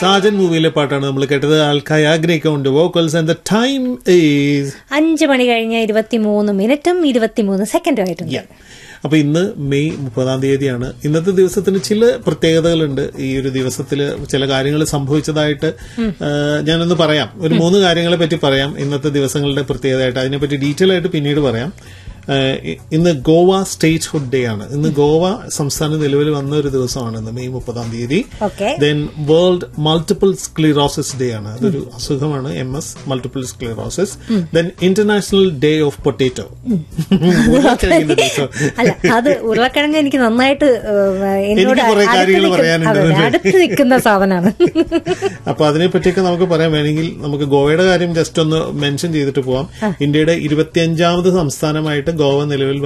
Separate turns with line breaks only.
സാജൻ മൂവിയിലെ പാട്ടാണ് നമ്മൾ കേട്ടത് ആൾക്കായി ആഗ്രഹിക്കുന്നുണ്ട് vocals and the time is
അഞ്ച് മണി കഴിഞ്ഞ് ഇരുപത്തിമൂന്ന് മിനിറ്റും ഇരുപത്തിമൂന്ന് സെക്കൻഡും ആയിട്ടുണ്ട്
അപ്പൊ ഇന്ന് മെയ് മുപ്പതാം തീയതിയാണ് ഇന്നത്തെ ദിവസത്തിന് ചില പ്രത്യേകതകളുണ്ട് ഈ ഒരു ദിവസത്തിൽ ചില കാര്യങ്ങൾ സംഭവിച്ചതായിട്ട് ആ, ഞാനൊന്ന് പറയാം ഒരു മൂന്ന് കാര്യങ്ങളെ പറ്റി പറയാം ഇന്നത്തെ ദിവസങ്ങളുടെ പ്രത്യേകതയായിട്ട് അതിനെപ്പറ്റി ഡീറ്റെയിൽ ആയിട്ട് പിന്നീട് പറയാം ആ, ഇ- ഇന്ന് ഗോവ സ്റ്റേറ്റ് ഹുഡ് ഡേ ആണ് ഇന്ന് ഗോവ സംസ്ഥാനം നിലവിൽ വന്ന ഒരു ദിവസമാണ് ഇന്ന് മെയ് മുപ്പതാം തീയതി
okay
then world multiple sclerosis day ആണ് അതൊരു അസുഖമാണ് M S multiple sclerosis then international day of potato ദിവസം
അല്ല അത് ഉരുളക്കിഴങ്ങ് എനിക്ക് നന്നായിട്ട് ഏഹ്, എന്നോട്
എനിക്ക് കുറേ
അടുത്ത്
കാര്യങ്ങൾ
നിൽക്കുന്ന-
പറയാനുണ്ട്
അതെ,
അതിന്റെ.
അടുത്ത് നിൽക്കുന്ന സാധനമാണ്
അപ്പൊ അതിനെ പറ്റിയൊക്കെ നമുക്ക് പറയാൻ വേണമെങ്കിൽ നമുക്ക് ഗോവയുടെ കാര്യം ജസ്റ്റ് ഒന്ന് മെൻഷൻ ചെയ്തിട്ട് പോവാം ഇന്ത്യയുടെ ഇരുപത്തിയഞ്ചാമത് സംസ്ഥാനമായിട്ട് ഗോവ നിലവിൽ